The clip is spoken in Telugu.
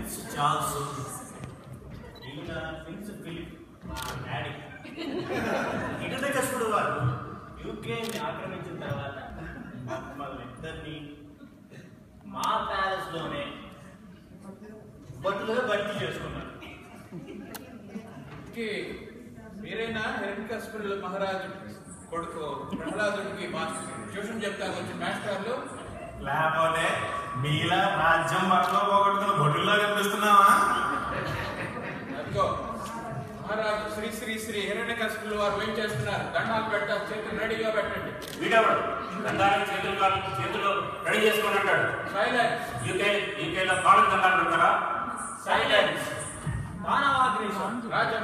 ప్రిన్స్ చార్ల్స్ ఈయన ప్రిన్స్ ఫిలిప్ మా డాడీ హిరణ్యకశిపుడు వారు యూకేని ఆక్రమించిన తర్వాత మమ్మల్ని ఇద్దరిని మా ప్యాలెస్ లోనే బట్టులుగా భర్తీ చేసుకున్నారు కి మీరేనా హిరణ్యకశిపుడు మహారాజు కొడుకు ప్రహ్లాదుడికి మాస్టర్ ట్యూషన్ చెప్తాను వచ్చి మాస్టర్లు లేకపోతే మీలా రాజ్యం బట్టలో పోగొట్టుకున్న బొడ్డుల్లో కనిపిస్తున్నావా అదిగో మహారాజు శ్రీ శ్రీ శ్రీ హిరణ్యకశిపులు వారు ఏం చేస్తున్నారు దండాలు పెట్టాలి చేతులు రెడీగా పెట్టండి వీడెవడు దండాలకు చేతులు కాళ్ళు చేతులు రెడీ చేసుకొని అంటాడు సైలెన్స్ యూకే యూకేలో కాళ్ళకు దండాలు పెడతారా సైలెన్స్ మానవాగ్రీషం రాజా